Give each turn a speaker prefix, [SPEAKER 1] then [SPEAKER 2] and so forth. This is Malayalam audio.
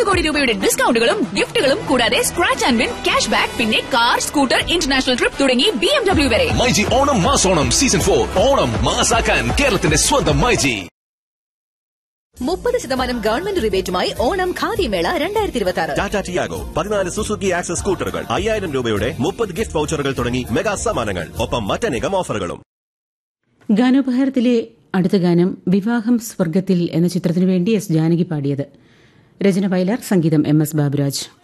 [SPEAKER 1] കോടി രൂപയുടെ ഡിസ്കൗണ്ടുകളും ഗിഫ്റ്റുകളും കൂടാതെ scratch and win cash back പിന്നെ കാർ സ്കൂട്ടർ ഇന്റർനാഷണൽ ട്രിപ്പ് തുടങ്ങി ബി എം ഡബ്ല്യു വരെ
[SPEAKER 2] മൈജി ഓണം മാസോണം സീസൺ ഫോർ ഓണം മാസാക്കാൻ കേരളത്തിന്റെ സ്വന്തം മൈജി
[SPEAKER 3] മുപ്പത് ശതമാനം ഗവൺമെന്റ് റിബേറ്റുമായി ഓണം ഖാദിമേള രണ്ടായിരത്തി ഇരുപത്തി ആറ്
[SPEAKER 4] ടാറ്റ ടിയാഗോ പതിനാല് സുസുക്കി ആക്സസ് സ്കൂട്ടറുകൾ അയ്യായിരം രൂപയുടെ മുപ്പത് ഗിഫ്റ്റ് വൗച്ചറുകൾ തുടങ്ങി മെഗാ സമ്മാനങ്ങൾ ഒപ്പം മറ്റനേകം ഓഫറുകളും
[SPEAKER 5] ഗാനോപഹാരത്തിലെ അടുത്ത ഗാനം വിവാഹം സ്വർഗത്തിൽ എന്ന ചിത്രത്തിനു വേണ്ടി എസ് ജാനകി പാടിയത് രചന വയലാർ സംഗീതം എം എസ് ബാബുരാജ്